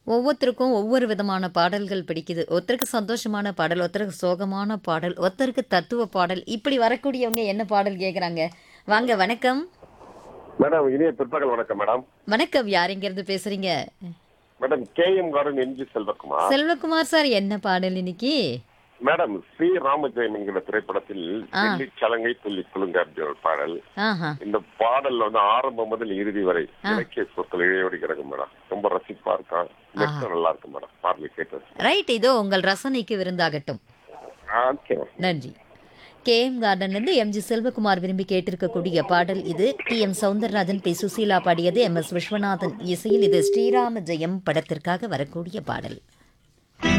ஒவ்வொருத்தருக்கும் ஒவ்வொரு விதமான பாடல்கள் பிடிக்குது ஒருத்தருக்கு சந்தோஷமான பாடல் ஒருத்தருக்கு சோகமான பாடல் ஒருத்தருக்கு தத்துவ பாடல் இப்படி வரக்கூடியவங்க என்ன பாடல் கேட்குறாங்க வாங்க வணக்கம் மேடம் இனிய பிற்பகல் வணக்கம் மேடம் வணக்கம் யாருங்கிறது பேசுறீங்க madam K M garden M G Selvakumar Selvakumar sir என்ன பாடல் இன்னைக்கு மேடம் ஸ்ரீ ராமஜெயம் என்கிற திரைப்படத்தில் ஆ. வெள்ளி சலங்கை துள்ளி குலுங்க அப்படி ஒரு பாடல் ஆஹா இந்த பாடல்ல வந்து ஆரம்பம் முதல் இறுதி வரை இலக்கிய சொற்கள் இழையோடி கிடக்கும் மேடம் ரொம்ப ரசிப்பா இருக்கும் நெக்ஸ்ட் நல்லா இருக்கும் மேடம் பாடலை கேட்டு ரைட் இதோ உங்கள் ரசனைக்கு விருந்தாகட்டும் ஓகே நன்றி கே எம் கார்டன்லேருந்து எம்ஜி செல்வகுமார் விரும்பி கேட்டிருக்கக்கூடிய பாடல் இது T M Soundararajan P Susheela பாடியது எம் எஸ் விஸ்வநாதன் இசையில் இது ஸ்ரீராம ஜெயம் படத்திற்காக வரக்கூடிய பாடல்